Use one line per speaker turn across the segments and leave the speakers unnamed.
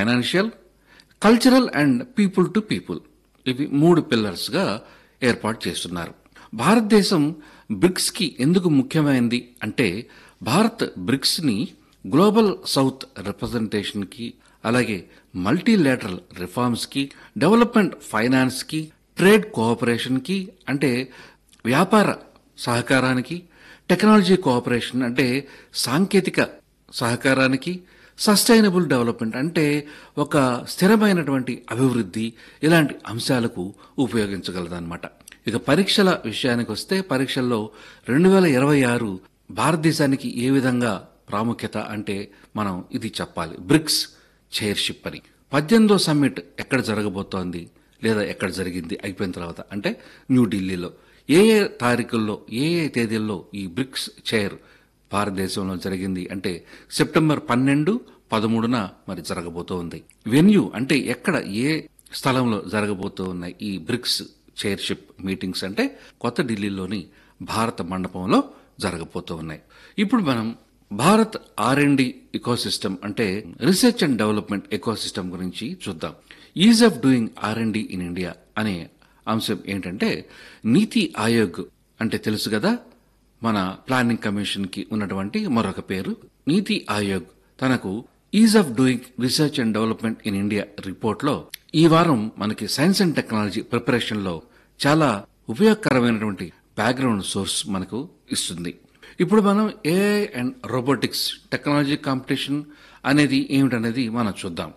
financial cultural and people to people ఇవి మూడు పిల్లర్స్గా ఏర్పాటు చేస్తున్నారు భారతదేశం బ్రిక్స్ కి ఎందుకు ముఖ్యమైనది అంటే భారత్ బ్రిక్స్ ని గ్లోబల్ సౌత్ రిప్రజెంటేషన్ కి అలాగే మల్టీలేటరల్ రిఫార్మ్స్ కి డెవలప్మెంట్ ఫైనాన్స్ కి ట్రేడ్ కోఆపరేషన్ కి అంటే వ్యాపార సహకారానికి టెక్నాలజీ కోఆపరేషన్ అంటే సాంకేతిక సహకారానికి సస్టైనబుల్ డెవలప్మెంట్ అంటే ఒక స్థిరమైనటువంటి అభివృద్ధి ఇలాంటి అంశాలకు ఉపయోగించగలదన్నమాట ఇక పరీక్షల విషయానికి వస్తే పరీక్షల్లో రెండు వేల ఇరవై ఆరు భారతదేశానికి ఏ విధంగా ప్రాముఖ్యత అంటే మనం ఇది చెప్పాలి బ్రిక్స్ చైర్షిప్ అని పద్దెనిమిదో సమ్మిట్ ఎక్కడ జరగబోతోంది లేదా ఎక్కడ జరిగింది అయిపోయిన తర్వాత అంటే న్యూఢిల్లీలో ఏ ఏ తారీఖుల్లో ఏ ఏ తేదీల్లో ఈ బ్రిక్స్ చైర్ భారతదేశంలో జరిగింది అంటే సెప్టెంబర్ పన్నెండు పదమూడున మరి జరగబోతోంది వెన్యూ అంటే ఎక్కడ ఏ స్థలంలో జరగబోతూ ఉన్నాయి ఈ బ్రిక్స్ చైర్షిప్ మీటింగ్స్ అంటే కొత్త ఢిల్లీలోని భారత మండపంలో జరగబోతూ ఉన్నాయి ఇప్పుడు మనం Bharat R and D ecosystem అంటే రీసెర్చ్ అండ్ డెవలప్మెంట్ ఎకోసిస్టమ్ గురించి చూద్దాం ease of doing R and D in India అనే అంశం ఏంటంటే నీతి ఆయోగ్ అంటే తెలుసు కదా మన ప్లానింగ్ కమిషన్ కి ఉన్నటువంటి మరొక పేరు నీతి ఆయోగ్ తనకు ease of doing research and development in India report లో ఈ వారం మనకి సైన్స్ అండ్ టెక్నాలజీ ప్రిపరేషన్ లో చాలా ఉపయోగకరమైనటువంటి బ్యాక్గ్రౌండ్ సోర్స్ మనకు ఇస్తుంది ఇప్పుడు మనం AI and robotics technology competition అనేది ఏమిటనేది మనం చూద్దాం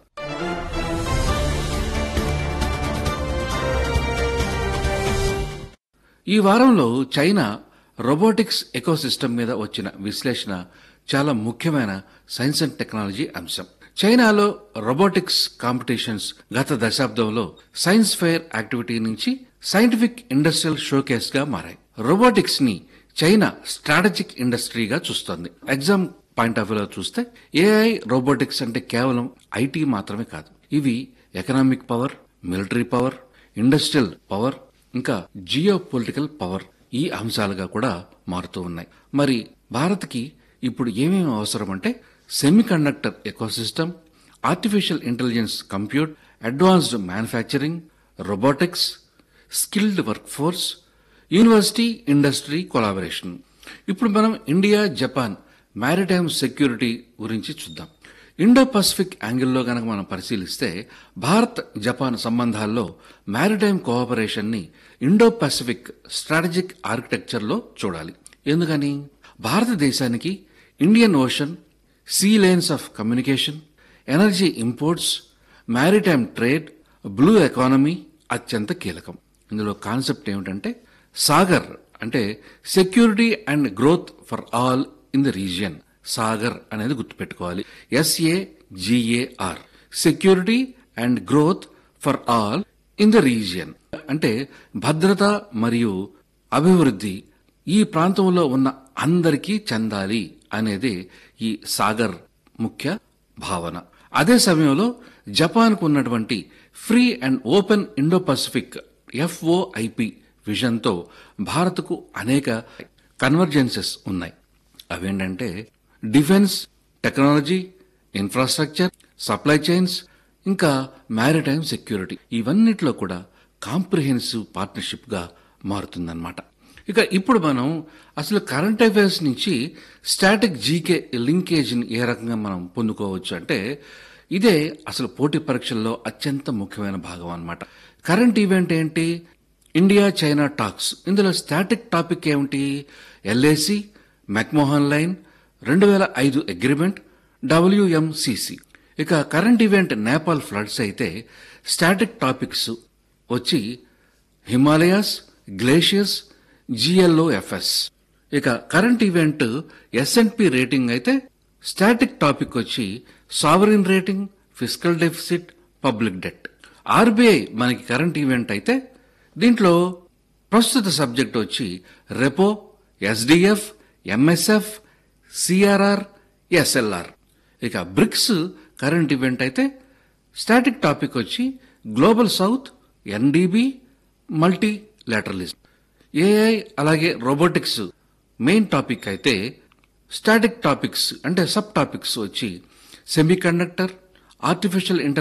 ఈ వారంలో చైనా రోబోటిక్స్ ఎకోసిస్టమ్ మీద వచ్చిన విశ్లేషణ చాలా ముఖ్యమైన సైన్స్ అండ్ టెక్నాలజీ అంశం చైనాలో రోబోటిక్స్ కాంపిటీషన్స్ గత దశాబ్దంలో సైన్స్ ఫెయిర్ యాక్టివిటీ నుంచి సైంటిఫిక్ ఇండస్ట్రియల్ షోకేస్ గా మారాయి రోబోటిక్స్ ని చైనా స్ట్రాటజిక్ ఇండస్ట్రీగా చూస్తోంది ఎగ్జామ్ పాయింట్ ఆఫ్ వ్యూలో చూస్తే ఏఐ రోబోటిక్స్ అంటే కేవలం ఐటీ మాత్రమే కాదు ఇవి economic power military power industrial power ఇంకా జియో పొలిటికల్ పవర్ ఈ అంశాలుగా కూడా మారుతూ ఉన్నాయి మరి భారత్కి ఇప్పుడు ఏమేమి అవసరం అంటే semiconductor ecosystem artificial intelligence compute advanced manufacturing robotics skilled workforce university industry collaboration ఇప్పుడు మనం ఇండియా జపాన్ మ్యారిటైమ్ సెక్యూరిటీ గురించి చూద్దాం ఇండో పసిఫిక్ యాంగిల్లో గనక మనం పరిశీలిస్తే భారత్ జపాన్ సంబంధాల్లో మ్యారిటైమ్ కోఆపరేషన్ ని ఇండో పసిఫిక్ స్ట్రాటజిక్ ఆర్కిటెక్చర్లో చూడాలి ఎందుకని భారతదేశానికి Indian Ocean sea lines of communication energy imports maritime trade blue economy అత్యంత కీలకం ఇందులో కాన్సెప్ట్ ఏమిటంటే సాగర్ అంటే security and growth for all in the region Sagar అనేది గుర్తుపెట్టుకోవాలి SAGAR security and growth for all in the region అంటే భద్రత మరియు అభివృద్ధి ఈ ప్రాంతంలో ఉన్న అందరికీ చెందాలి అనేది ఈ సాగర్ ముఖ్య భావన అదే సమయంలో జపాన్కు ఉన్నటువంటి free and open Indo Pacific FOIP విజన్తో భారత్కు అనేక కన్వర్జెన్సెస్ ఉన్నాయి అవేంటంటే defence technology infrastructure supply chains ఇంకా మ్యారిటైమ్ సెక్యూరిటీ ఇవన్నిట్లో కూడా కాంప్రిహెన్సివ్ పార్ట్నర్షిప్ గా మారుతుందన్నమాట ఇక ఇప్పుడు మనం అసలు కరెంట్ అఫైర్స్ నుంచి స్టాటిక్ జీకే లింకేజ్ని ఏ రకంగా మనం పొందుకోవచ్చు అంటే ఇదే అసలు పోటీ పరీక్షల్లో అత్యంత ముఖ్యమైన భాగం అన్నమాట కరెంట్ ఈవెంట్ ఏంటి ఇండియా చైనా టాక్స్ ఇందులో స్టాటిక్ టాపిక్ ఏమిటి ఎల్ఏసి మెక్మోహన్ లైన్ రెండు వేల ఐదు అగ్రిమెంట్ డబ్ల్యూఎంసిసి ఇక కరెంట్ ఈవెంట్ నేపాల్ ఫ్లడ్స్ అయితే స్టాటిక్ టాపిక్స్ వచ్చి హిమాలయాస్ గ్లేషియర్స్ జిఎల్ఓఎఫ్ఎస్ ఇక కరెంట్ ఈవెంట్ ఎస్ఎన్పి రేటింగ్ అయితే స్టాటిక్ టాపిక్ వచ్చి sovereign rating physical deficit public debt RBI మనకి కరెంట్ ఈవెంట్ అయితే దీంట్లో ప్రస్తుత సబ్జెక్ట్ వచ్చి repo SDF MSF CRR SLR ఇక బ్రిక్స్ కరెంట్ ఈవెంట్ అయితే స్టాటిక్ టాపిక్ వచ్చి global south NDB multilateralism AI అలాగే రోబోటిక్స్ మెయిన్ టాపిక్ అయితే స్టాటిక్ టాపిక్స్ అంటే సబ్ టాపిక్స్ వచ్చి సెమీ కండక్టర్ ఆర్టిఫిషియల్